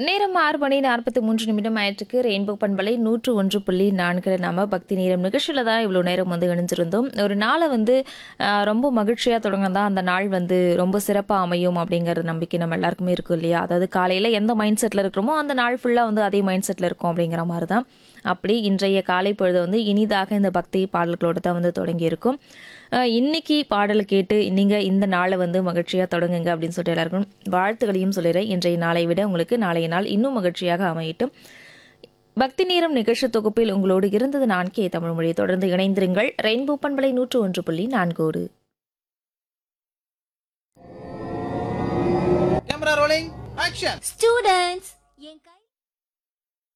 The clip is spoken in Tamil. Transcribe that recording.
நேரம் ஆறு மணி நாற்பத்தி மூன்று நிமிடம் ஆயிற்றுக்கு ரெயின்போ பண்பலை நூற்று ஒன்று புள்ளி நான்கு நாம பக்தி நேரம் நிகழ்ச்சியில் தான் இவ்வளோ நேரம் வந்து இணைஞ்சிருந்தோம் ஒரு நாளை வந்து ஆஹ், ரொம்ப மகிழ்ச்சியாக தொடங்கினா அந்த நாள் வந்து ரொம்ப சிறப்பாக அமையும் அப்படிங்கிற நம்பிக்கை நம்ம எல்லாருக்குமே இருக்கும் இல்லையா அதாவது காலையில் எந்த மைண்ட் செட்டில் இருக்கிறோமோ அந்த நாள் ஃபுல்லாக வந்து அதே மைண்ட் செட்டில் இருக்கும் அப்படிங்கிற மாதிரி தான் அப்படி இன்றைய காலை பொழுது வந்து இனிதாக இந்த பக்தி பாடல்களோடு தான் வந்து தொடங்கி இருக்கும் ஆஹ், இன்னைக்கு பாடல் கேட்டு நீங்கள் இந்த நாளை வந்து மகிழ்ச்சியாக தொடங்குங்க அப்படின்னு சொல்லிட்டு எல்லாருக்கும் வாழ்த்துக்களையும் சொல்லிடுறேன் இன்றைய நாளை விட உங்களுக்கு நாளைய நாள் இன்னும் மகிழ்ச்சியாக அமையட்டும் பக்தி நேரம் நிகழ்ச்சி தொகுப்பில் உங்களோடு இருந்தது நான் கே தமிழ் மொழி தொடர்ந்து இணைந்திருங்கள் ரெயின்போ பண்பலை நூற்று ஒன்று புள்ளி நான்கோடு Camera rolling, action! Students, என்